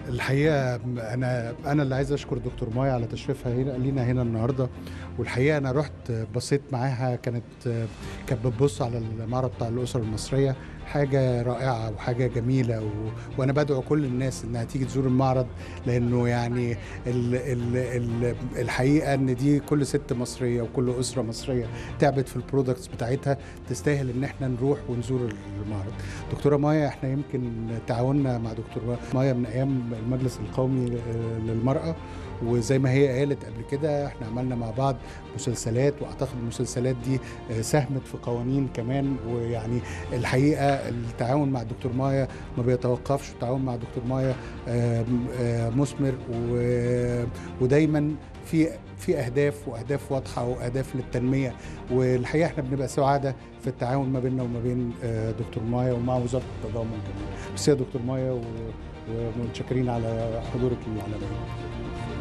الحقيقه انا انا اللي عايز اشكر دكتور مايا على تشريفها هنا لينا هنا النهارده والحقيقه انا رحت بصيت معاها كانت كانت بتبص على المعرض بتاع الاسر المصريه حاجه رائعه وحاجه جميله و... وانا بدعو كل الناس انها تيجي تزور المعرض لانه يعني ال... ال... ال... الحقيقه ان دي كل ست مصريه وكل اسره مصريه تعبت في البرودكتس بتاعتها تستاهل ان احنا نروح ونزور المعرض دكتوره مايا احنا يمكن تعاوننا مع دكتور مايا من ايام المجلس القومي للمراه وزي ما هي قالت قبل كده احنا عملنا مع بعض مسلسلات واعتقد المسلسلات دي ساهمت في قوانين كمان ويعني الحقيقه التعاون مع الدكتور مايا ما بيتوقفش التعاون مع الدكتور مايا مثمر ودايما في في اهداف واهداف واضحه واهداف للتنميه والحقيقه احنا بنبقى سعاده في التعاون ما بيننا وما بين دكتور مايا ومع وزاره التضامن كمان بس يا دكتور مايا ومتشكرين على حضورك العالمي